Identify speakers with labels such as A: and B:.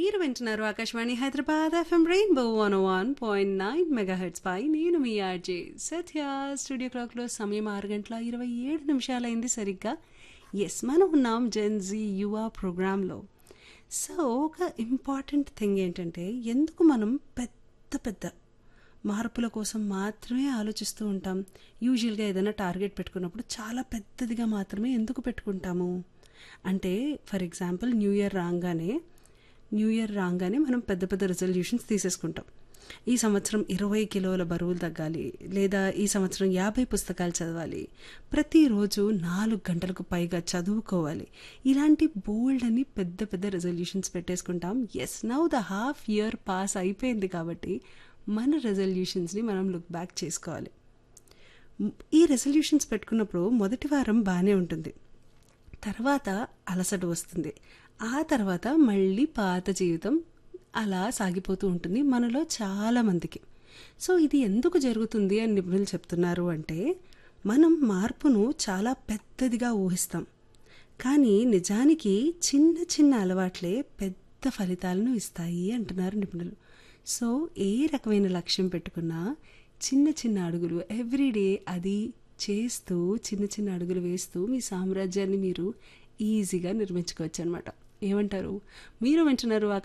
A: మీరు వింటున్నారు Akashvani Hyderabad FM rainbow one one point nine mega hertz పై నేను మీ ఆర్జే సత్య స్టూడియో క్లాక్లో సమయం ఆరు గంటల ఇరవై ఏడు నిమిషాలైంది సరిగ్గా ఎస్ మనం ఉన్నాం జెన్జీ యువ ప్రోగ్రాంలో సో ఒక ఇంపార్టెంట్ థింగ్ ఏంటంటే ఎందుకు మనం పెద్ద పెద్ద మార్పుల కోసం మాత్రమే ఆలోచిస్తూ ఉంటాం యూజువల్గా ఏదైనా టార్గెట్ పెట్టుకున్నప్పుడు చాలా పెద్దదిగా మాత్రమే ఎందుకు పెట్టుకుంటాము అంటే ఫర్ ఎగ్జాంపుల్ న్యూ ఇయర్ రాగానే న్యూ ఇయర్ రాగానే మనం పెద్ద పెద్ద రెజల్యూషన్స్ తీసేసుకుంటాం ఈ సంవత్సరం ఇరవై కిలోల బరువులు తగ్గాలి లేదా ఈ సంవత్సరం యాభై పుస్తకాలు చదవాలి ప్రతిరోజు నాలుగు గంటలకు పైగా చదువుకోవాలి ఇలాంటి బోల్డ్ అని పెద్ద పెద్ద రెజల్యూషన్స్ పెట్టేసుకుంటాం as now the half year pass అయిపోయింది కాబట్టి మన రెజల్యూషన్స్ని మనం లుక్ బ్యాక్ చేసుకోవాలి ఈ రెజల్యూషన్స్ పెట్టుకున్నప్పుడు మొదటి వారం బాగానే ఉంటుంది తర్వాత అలసట వస్తుంది ఆ తర్వాత మళ్ళీ పాత జీవితం అలా సాగిపోతూ ఉంటుంది మనలో చాలామందికి సో ఇది ఎందుకు జరుగుతుంది అని నిపుణులు చెప్తున్నారు అంటే మనం మార్పును చాలా పెద్దదిగా ఊహిస్తాం కానీ నిజానికి చిన్న చిన్న అలవాట్లే పెద్ద ఫలితాలను ఇస్తాయి అంటున్నారు నిపుణులు సో ఏ రకమైన లక్ష్యం పెట్టుకున్నా చిన్న చిన్న అడుగులు ఎవ్రీడే అది చేస్తూ చిన్న చిన్న అడుగులు వేస్తూ మీ సామ్రాజ్యాన్ని మీరు ఈజీగా నిర్మించుకోవచ్చు అనమాట ఏమంటారు మీరు వింటున్నారు